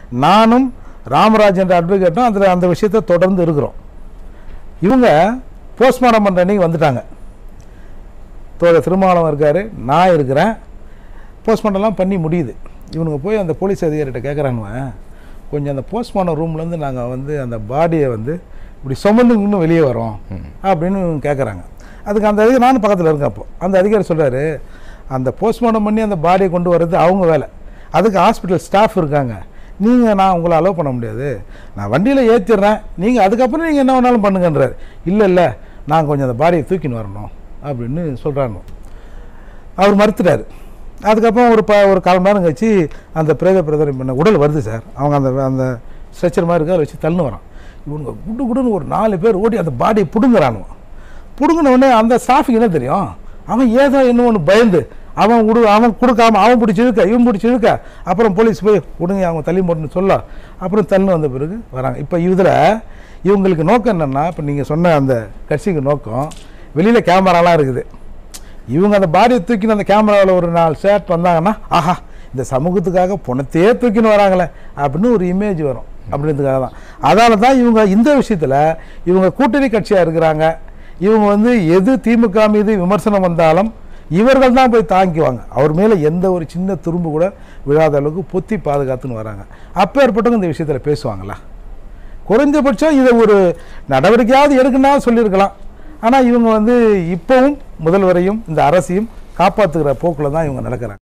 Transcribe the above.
நானும் ராமராஜ் என்ற அட்வொகேட்டும் அதில் அந்த விஷயத்தை தொடர்ந்து இருக்கிறோம் இவங்க போஸ்ட்மார்ட்டம் பண்ணுற அன்னைக்கு வந்துட்டாங்க தோழர் திருமாவளவன் இருக்கார் நான் இருக்கிறேன் போஸ்ட்மார்ட்டம்லாம் பண்ணி முடியுது இவனுங்க போய் அந்த போலீஸ் அதிகாரிகிட்ட கேட்குறானுவன் கொஞ்சம் அந்த போஸ்ட்மார்ட்டம் ரூம்லேருந்து நாங்கள் வந்து அந்த பாடியை வந்து இப்படி சுமந்து இன்னும் வெளியே வரோம் அப்படின்னு கேட்குறாங்க அதுக்கு அந்த அதிகாரி நானும் பக்கத்தில் இருக்கேன் அப்போ அந்த அதிகாரி சொல்கிறாரு அந்த போஸ்ட்மார்ட்டம் பண்ணி அந்த பாடியை கொண்டு வர்றது அவங்க வேலை அதுக்கு ஹாஸ்பிட்டல் ஸ்டாஃப் இருக்காங்க நீங்கள் நான் உங்களை அலோவ் பண்ண முடியாது நான் வண்டியில் ஏற்றிடுறேன் நீங்கள் அதுக்கப்புறம் நீங்கள் என்ன வேணாலும் பண்ணுங்கன்றார் இல்லை இல்லை நான் கொஞ்சம் அந்த பாடியை தூக்கின்னு வரணும் அப்படின்னு சொல்கிறாங்க அவர் மறுத்துட்டார் அதுக்கப்புறம் ஒரு ப ஒரு கால் மணி நேரம் கழிச்சு அந்த பிரேத பிரதரம் பண்ண உடல் வருது சார் அவங்க அந்த அந்த ஸ்ட்ரெச்சர் மாதிரி இருக்கு அதை வச்சு தள்ளு வரான் இவனுங்க குடு குடுன்னு ஒரு நாலு பேர் ஓடி அந்த பாடியை பிடுங்குறானுவோ பிடுங்கின உடனே அந்த ஸ்டாஃபுக்கு என்ன தெரியும் அவன் ஏதோ என்ன ஒன்று பயந்து அவன் விடு அவன் கொடுக்காம அவன் பிடிச்சி இழுக்க இவன் பிடிச்சி இழுக்க அப்புறம் போலீஸ் போய் விடுங்க அவங்க தள்ளி போட்டுன்னு சொல்ல அப்புறம் தள்ளு வந்த பிறகு வராங்க இப்போ இதில் இவங்களுக்கு நோக்கம் என்னென்னா இப்போ நீங்கள் சொன்ன அந்த கட்சிக்கு நோக்கம் வெளியில் கேமராலாம் இருக்குது இவங்க அந்த பாடியை தூக்கின்னு அந்த கேமராவில் ஒரு நாலு ஷேட் வந்தாங்கன்னா ஆஹா இந்த சமூகத்துக்காக பணத்தையே தூக்கின்னு வராங்களே அப்படின்னு ஒரு இமேஜ் வரும் அப்படின்றதுக்காக தான் அதனால தான் இவங்க இந்த விஷயத்தில் இவங்க கூட்டணி கட்சியாக இருக்கிறாங்க இவங்க வந்து எது திமுக மீது விமர்சனம் வந்தாலும் இவர்கள் தான் போய் தாங்கிக்குவாங்க அவர் மேலே எந்த ஒரு சின்ன துரும்பு கூட விழாத அளவுக்கு பொத்தி பாதுகாத்துன்னு வராங்க அப்பேற்பட்டவங்க இந்த விஷயத்தில் பேசுவாங்களா குறைஞ்சபட்சம் இதை ஒரு நடவடிக்கையாவது எடுக்குன்னா சொல்லியிருக்கலாம் ஆனால் இவங்க வந்து இப்போவும் முதல்வரையும் இந்த அரசையும் காப்பாற்றுகிற போக்கில் தான் இவங்க நடக்கிறாங்க